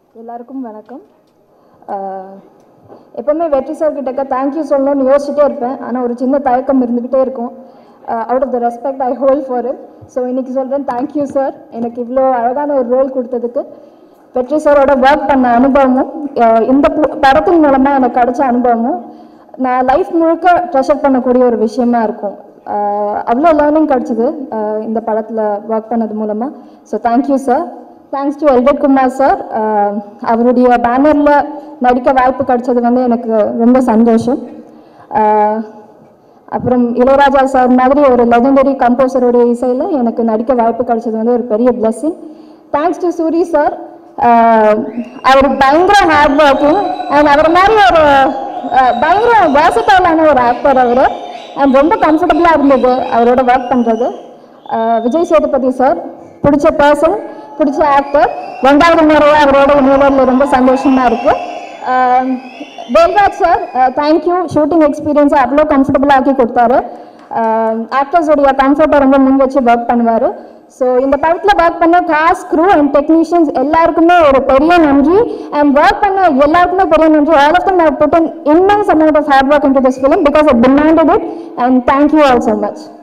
எல்லாருக்கும் வணக்கம் ஆஹ் எப்பவுமே வெற்றி சார் கிட்டக்க தேங்க்யூ சொல்லணும்னு யோசிச்சுட்டே இருப்பேன் ஆனால் ஒரு சின்ன தயக்கம் இருந்துக்கிட்டே இருக்கும் out of the respect I hold for it so இன்னைக்கு சொல்கிறேன் தேங்க்யூ சார் எனக்கு இவ்வளோ அழகான ஒரு ரோல் கொடுத்ததுக்கு வெற்றி சாரோட ஒர்க் பண்ண அனுபவமும் ஆஹ் இந்த பு- படத்தின் மூலமாக எனக்கு கிடைச்ச அனுபவமும் நான் லைஃப் முழுக்க ட்ரெஷர் பண்ணக்கூடிய ஒரு விஷயமா இருக்கும் அவ்வளோ லேர்னிங் கிடச்சிது இந்த படத்தில் ஒர்க் பண்ணது மூலமாக so thank you sir thanks to Elred Kumar sir அவருடைய பேனரில் நடிக்க வாய்ப்பு கிடைச்சது வந்து எனக்கு ரொம்ப சந்தோஷம் ஆஹ் அப்புறம் இளையராஜா சார் மாதிரி ஒரு லெஜெண்டரி கம்போசருடைய இசையில் எனக்கு நடிக்க வாய்ப்பு கிடைச்சது வந்து ஒரு பெரிய blessing thanks to Soori sir அவர் பயங்கர ஹார்ட் ஒர்க்கிங் அண்ட் அவர் மாதிரி ஒரு ஆஹ் பயங்கர வேசட்டாலான ஒரு ஆக்டர் அவர் அண்ட் ரொம்ப கம்ஃபர்டபுளாக இருந்தது அவரோட ஒர்க் பண்ணுறது விஜய் சேதுபதி சார் பிடிச்ச பர்சன் பிடிச்ச ஆக்டர் ரெண்டாவது முறையாக அவரோட இணையதில் ரொம்ப சந்தோஷமா இருக்கு ஆஹ் வேல்ராஜ் சார் தேங்க்யூ ஷூட்டிங் எக்ஸ்பீரியன்ஸை அவ்வளோ கம்ஃபர்டபுளாக ஆக்கி கொடுத்தாரு ஆக்டர்ஸோடைய கம்ஃபர்ட்டை ரொம்ப முன் வச்சு ஒர்க் பண்ணுவார் ஸோ இந்த படத்தில் ஒர்க் பண்ண காஸ்ட் க்ரூ அண்ட் டெக்னீஷியன்ஸ் எல்லாருக்குமே ஒரு பெரிய நன்றி அண்ட் ஒர்க் பண்ண எல்லாருக்குமே பெரிய நன்றி all of them have put in immense amount of hard work into this film because it demanded it and thank you all so much